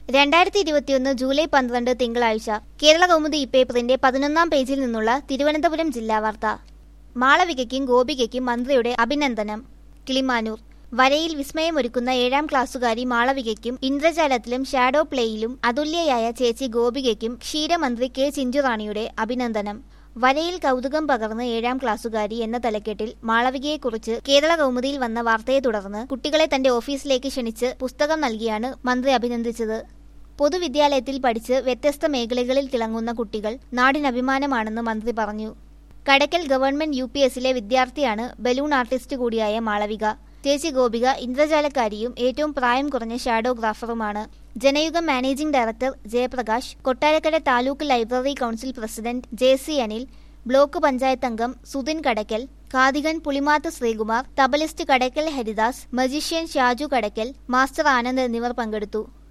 രണ്ടായിരത്തി ഇരുപത്തിയൊന്ന് ജൂലൈ പന്ത്രണ്ട് തിങ്കളാഴ്ച കേരള കൗമുദി ഇപ്പേപ്പറിന്റെ പതിനൊന്നാം പേജിൽ നിന്നുള്ള തിരുവനന്തപുരം ജില്ലാ വാർത്ത മാളവികയ്ക്കും ഗോപികയ്ക്കും മന്ത്രിയുടെ അഭിനന്ദനം കിളിമാനൂർ വരയിൽ വിസ്മയമൊരുക്കുന്ന ഏഴാം ക്ലാസ്സുകാരി മാളവികയ്ക്കും ഇന്ദ്രജാലത്തിലും ഷാഡോ പ്ലേയിലും അതുല്യയായ ചേച്ചി ഗോപികയ്ക്കും ക്ഷീരമന്ത്രി കെ ചിഞ്ചുറാണിയുടെ അഭിനന്ദനം വരയിൽ കൗതുകം പകർന്ന് ഏഴാം ക്ലാസ്സുകാരി എന്ന തലക്കെട്ടിൽ മാളവികയെക്കുറിച്ച് കേരള കൗമുദിയിൽ വന്ന വാർത്തയെ തുടർന്ന് കുട്ടികളെ തന്റെ ഓഫീസിലേക്ക് ക്ഷണിച്ച് പുസ്തകം നൽകിയാണ് മന്ത്രി അഭിനന്ദിച്ചത് പൊതുവിദ്യാലയത്തിൽ പഠിച്ച് വ്യത്യസ്ത മേഖലകളിൽ തിളങ്ങുന്ന കുട്ടികൾ നാടിനഭിമാനമാണെന്ന് മന്ത്രി പറഞ്ഞു കടക്കൽ ഗവൺമെന്റ് യു പി എസിലെ വിദ്യാർത്ഥിയാണ് ബലൂൺ ആർട്ടിസ്റ്റ് കൂടിയായ മാളവിക ചേച്ചി ഗോപിക ഇന്ദ്രജാലക്കാരിയും ഏറ്റവും പ്രായം കുറഞ്ഞ ഷാഡോഗ്രാഫറുമാണ് Janayugom managing director Jayaprakash Kottarakkara taluk library council president J C Anil block panchayat അംഗം Sudhin Kadakkal Kathikan Pulimath Sreekumar tablist Kadakkal Haridas magician Shaju Kadakkal master Anand എന്നിവർ പങ്കെടുത്തു